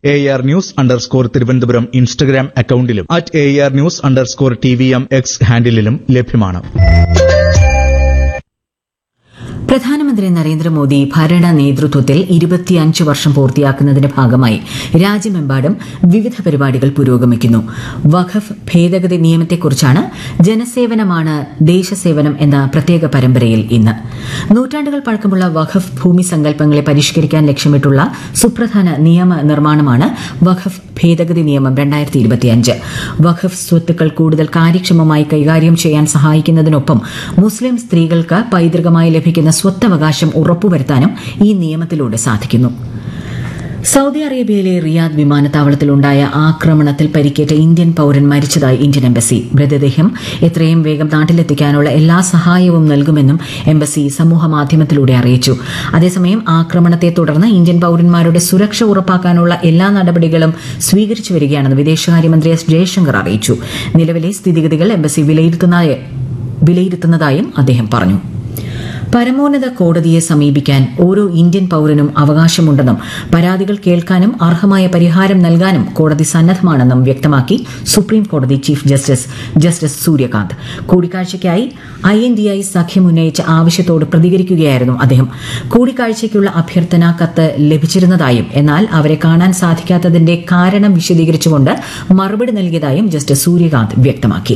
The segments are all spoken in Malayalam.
A R news underscore Thiruvananthapuram Instagram അക്കൌണ്ടിലും at A R news underscore T V M X ഹാൻഡിലും ലഭ്യമാണ് പ്രധാനമന്ത്രി നരേന്ദ്രമോദി ഭരണ നേതൃത്വത്തിൽ ഇരുപത്തിയഞ്ച് വർഷം പൂർത്തിയാക്കുന്നതിന്റെ ഭാഗമായി രാജ്യമെമ്പാടും വിവിധ പരിപാടികൾ പുരോഗമിക്കുന്നു വഖഫ് ഭേദഗതി നിയമത്തെക്കുറിച്ചാണ് ജനസേവനമാണ് ദേശസേവനം എന്ന പ്രത്യേക പരമ്പരയിൽ ഇന്ന് നൂറ്റാണ്ടുകൾ പഴക്കമുള്ള വഖഫ് ഭൂമി സങ്കല്പങ്ങളെ പരിഷ്കരിക്കാൻ ലക്ഷ്യമിട്ടുള്ള സുപ്രധാന നിയമ നിർമ്മാണമാണ് വഖഫ് ഭേദഗതി നിയമം രണ്ടായിരത്തി ഇരുപത്തിയഞ്ച് വഖഫ് സ്വത്തുക്കൾ കൂടുതൽ കാര്യക്ഷമമായി കൈകാര്യം ചെയ്യാൻ സഹായിക്കുന്നതിനൊപ്പം മുസ്ലിം സ്ത്രീകൾക്ക് പൈതൃകമായി ലഭിക്കുന്ന സ്വത്തവകാശം ഉറപ്പുവരുത്താനും ഈ നിയമത്തിലൂടെ സാധിക്കുന്നു സൌദി അറേബ്യയിലെ റിയാദ് വിമാനത്താവളത്തിലുണ്ടായ ആക്രമണത്തിൽ പരിക്കേറ്റ ഇന്ത്യൻ പൌരൻ മരിച്ചതായി ഇന്ത്യൻ എംബസി മൃതദേഹം എത്രയും വേഗം നാട്ടിലെത്തിക്കാനുള്ള എല്ലാ സഹായവും നൽകുമെന്നും എംബസി സമൂഹമാധ്യമത്തിലൂടെ അറിയിച്ചു അതേസമയം ആക്രമണത്തെ തുടർന്ന് ഇന്ത്യൻ പൌരന്മാരുടെ സുരക്ഷ ഉറപ്പാക്കാനുള്ള എല്ലാ നടപടികളും സ്വീകരിച്ചു വരികയാണെന്ന് വിദേശകാര്യമന്ത്രി എസ് ജയശങ്കർ അറിയിച്ചു നിലവിലെ സ്ഥിതിഗതികൾ എംബസി വിലയിരുത്തുന്നതായി- വിലയിരുത്തുന്നതായും അദ്ദേഹം പറഞ്ഞു പരമോന്നത കോടതിയെ സമീപിക്കാൻ ഓരോ ഇന്ത്യൻ പൌരനും അവകാശമുണ്ടെന്നും പരാതികൾ കേൾക്കാനും അർഹമായ പരിഹാരം നൽകാനും കോടതി സന്നദ്ധമാണെന്നും വ്യക്തമാക്കി സുപ്രീം കോടതി ചീഫ് ജസ്റ്റിസ് ജസ്റ്റിസ് സൂര്യകാന്ത് കൂടിക്കാഴ്ചയ്ക്കായി ഐ എൻ ഡി ഐ സഖ്യം ഉന്നയിച്ച ആവശ്യത്തോട് പ്രതികരിക്കുകയായിരുന്നു അദ്ദേഹം കൂടിക്കാഴ്ചയ്ക്കുള്ള അഭ്യർത്ഥന കത്ത് ലഭിച്ചിരുന്നതായും എന്നാൽ അവരെ കാണാൻ സാധിക്കാത്തതിന്റെ കാരണം വിശദീകരിച്ചുകൊണ്ട് മറുപടി നൽകിയതായും ജസ്റ്റിസ് സൂര്യകാന്ത് വ്യക്തമാക്കി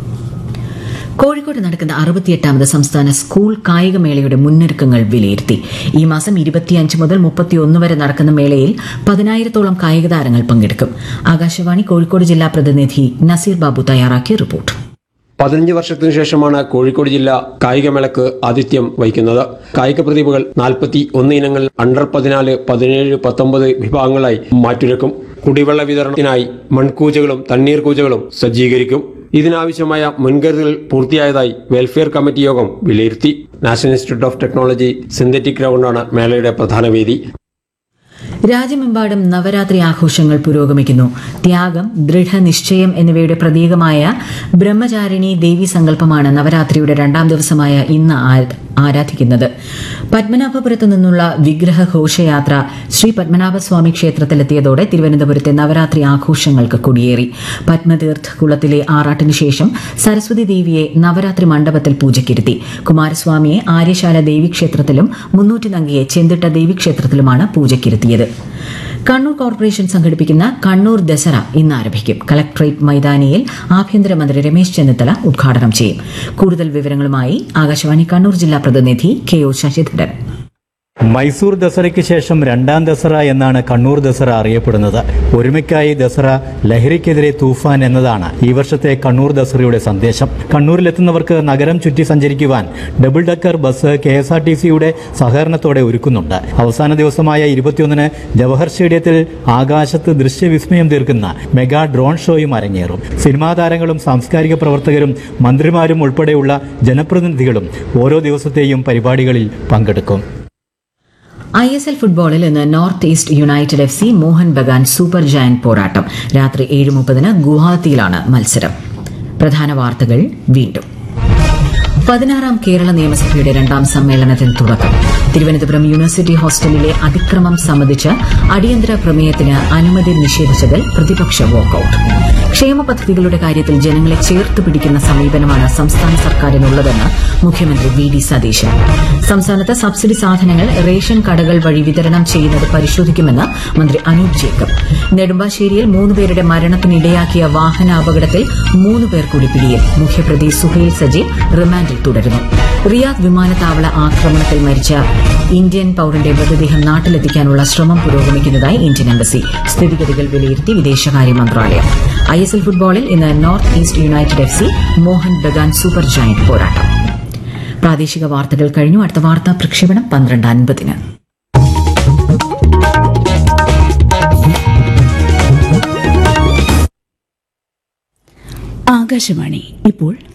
കോഴിക്കോട് നടക്കുന്ന അറുപത്തിയെട്ടാമത് സംസ്ഥാന സ്കൂൾ കായികമേളയുടെ മുന്നൊരുക്കങ്ങൾ വിലയിരുത്തി ഈ മാസം ഇരുപത്തിയഞ്ച് മുതൽ മുപ്പത്തിയൊന്ന് വരെ നടക്കുന്ന മേളയിൽ പതിനായിരത്തോളം കായിക താരങ്ങൾ പങ്കെടുക്കും ആകാശവാണി കോഴിക്കോട് ജില്ലാ പ്രതിനിധി നസീർ ബാബു തയ്യാറാക്കിയ റിപ്പോർട്ട് പതിനഞ്ച് വർഷത്തിനു ശേഷമാണ് കോഴിക്കോട് ജില്ല കായികമേളക്ക് ആതിഥ്യം വഹിക്കുന്നത് കായിക പ്രതിഭകൾ നാൽപ്പത്തി ഒന്ന് ഇനങ്ങളിൽ അണ്ടർ പതിനാല് പതിനേഴ് പത്തൊമ്പത് വിഭാഗങ്ങളായി മാറ്റുരക്കും കുടിവെള്ള വിതരണത്തിനായി മൺകൂജകളും തണ്ണീർ കൂജകളും സജ്ജീകരിക്കും ഇതിനാവശ്യമായ മുൻകരുതൽ പൂർത്തിയായതായി വെൽഫെയർ കമ്മിറ്റി യോഗം വിലയിരുത്തി national institute of technology synthetic ഗ്രൗണ്ടാണ് മേളയുടെ പ്രധാന വേദി രാജ്യമെമ്പാടും നവരാത്രി ആഘോഷങ്ങൾ പുരോഗമിക്കുന്നു ത്യാഗം ദൃഢനിശ്ചയം എന്നിവയുടെ പ്രതീകമായ ബ്രഹ്മചാരിണി ദേവി സങ്കല്പമാണ് നവരാത്രിയുടെ രണ്ടാം ദിവസമായ ഇന്ന് ആ- ആരാധിക്കുന്നത് പത്മനാഭപുരത്തു നിന്നുള്ള വിഗ്രഹ ഘോഷയാത്ര ശ്രീ പത്മനാഭസ്വാമി ക്ഷേത്രത്തിലെത്തിയതോടെ തിരുവനന്തപുരത്തെ നവരാത്രി ആഘോഷങ്ങൾക്ക് കൊടിയേറി പത്മതീർത്ഥ കുളത്തിലെ ആറാട്ടിനു ശേഷം സരസ്വതി ദേവിയെ നവരാത്രി മണ്ഡപത്തിൽ പൂജയ്ക്കിരുത്തി കുമാരസ്വാമിയെ ആര്യശാല ദേവീക്ഷേത്രത്തിലും മുന്നൂറ്റി നങ്കിയെ ചെന്തിട്ട ദേവീക്ഷേത്രത്തിലുമാണ് പൂജയ്ക്കിരുത്തിയത് കണ്ണൂർ കോർപ്പറേഷൻ സംഘടിപ്പിക്കുന്ന കണ്ണൂർ ദസറ ഇന്ന് ആരംഭിക്കും കളക്ടറേറ്റ് മൈതാനിയിൽ ആഭ്യന്തരമന്ത്രി രമേശ് ചെന്നിത്തല ഉദ്ഘാടനം ചെയ്യും കൂടുതൽ വിവരങ്ങളുമായി ആകാശവാണി കണ്ണൂർ ജില്ലാ പ്രതിനിധി കെ ഒ ശശിധരൻ മൈസൂർ ദസറയ്ക്ക് ശേഷം രണ്ടാം ദസറ എന്നാണ് കണ്ണൂർ ദസറ അറിയപ്പെടുന്നത് ഒരുമയ്ക്കായി ദസറ ലഹരിക്കെതിരെ തൂഫാൻ എന്നതാണ് ഈ വർഷത്തെ കണ്ണൂർ ദസറയുടെ സന്ദേശം കണ്ണൂരിലെത്തുന്നവർക്ക് നഗരം ചുറ്റി സഞ്ചരിക്കുവാൻ double decker bus K S R T സിയുടെ സഹകരണത്തോടെ ഒരുക്കുന്നുണ്ട് അവസാന ദിവസമായ ഇരുപത്തിയൊന്നിന് ജവഹർ സ്റ്റേഡിയത്തിൽ ആകാശത്ത് ദൃശ്യവിസ്മയം തീർക്കുന്ന മെഗാ ഡ്രോൺ ഷോയും അരങ്ങേറും സിനിമാ താരങ്ങളും സാംസ്കാരിക പ്രവർത്തകരും മന്ത്രിമാരും ഉൾപ്പെടെയുള്ള ജനപ്രതിനിധികളും ഓരോ ദിവസത്തെയും പരിപാടികളിൽ പങ്കെടുക്കും ഐ എസ് എൽ ഫുട്ബോളിൽ ഇന്ന് north east united F C Mohan Bagan super giant പോരാട്ടം രാത്രി ഏഴ് മുപ്പതിന് ഗുവാഹത്തിയിലാണ് മത്സരം പ്രധാന വാർത്തകൾ വീണ്ടും പതിനാറാം കേരള നിയമസഭയുടെ രണ്ടാം സമ്മേളനത്തിന് തുടക്കം തിരുവനന്തപുരം യൂണിവേഴ്സിറ്റി ഹോസ്റ്റലിലെ അതിക്രമം സംബന്ധിച്ച് അടിയന്തര പ്രമേയത്തിന് അനുമതി നിഷേധിച്ചതിൽ പ്രതിപക്ഷ വാക്കൌട്ട് ക്ഷേമ പദ്ധതികളുടെ കാര്യത്തിൽ ജനങ്ങളെ ചേർത്ത് പിടിക്കുന്ന സമീപനമാണ് സംസ്ഥാന സർക്കാരിനുള്ളതെന്ന് മുഖ്യമന്ത്രി വി ഡി സതീശൻ സംസ്ഥാനത്ത് സബ്സിഡി സാധനങ്ങൾ റേഷൻ കടകൾ വഴി വിതരണം ചെയ്യുന്നത് പരിശോധിക്കുമെന്ന് മന്ത്രി അനൂപ് ജേക്കബ് നെടുമ്പാശ്ശേരിയിൽ മൂന്നുപേരുടെ മരണത്തിനിടയാക്കിയ വാഹന അപകടത്തിൽ മൂന്ന് പേർ കൂടി പിടിയിൽ മുഖ്യപ്രതി സുഹൈൽ സജീവ് റിമാൻഡിൽ തുടരുന്നു റിയാദ് വിമാനത്താവള ആക്രമണത്തിൽ മരിച്ച ഇന്ത്യൻ പൌരന്റെ മൃതദേഹം നാട്ടിലെത്തിക്കാനുള്ള ശ്രമം പുരോഗമിക്കുന്നതായി ഇന്ത്യൻ എംബസി സ്ഥിതിഗതികൾ വിലയിരുത്തി വിദേശകാര്യ മന്ത്രാലയം ഐ എസ് എൽ ഫുട്ബോളിൽ ഇന്ന് north east united F C Mohan Bagan super giant പോരാട്ടം പ്രാദേശിക വാർത്തകൾ കഴിഞ്ഞു അടുത്ത വാർത്താ പ്രക്ഷേപണം പന്ത്രണ്ട് അൻപതിന് ആകാശവാണി ഇപ്പോൾ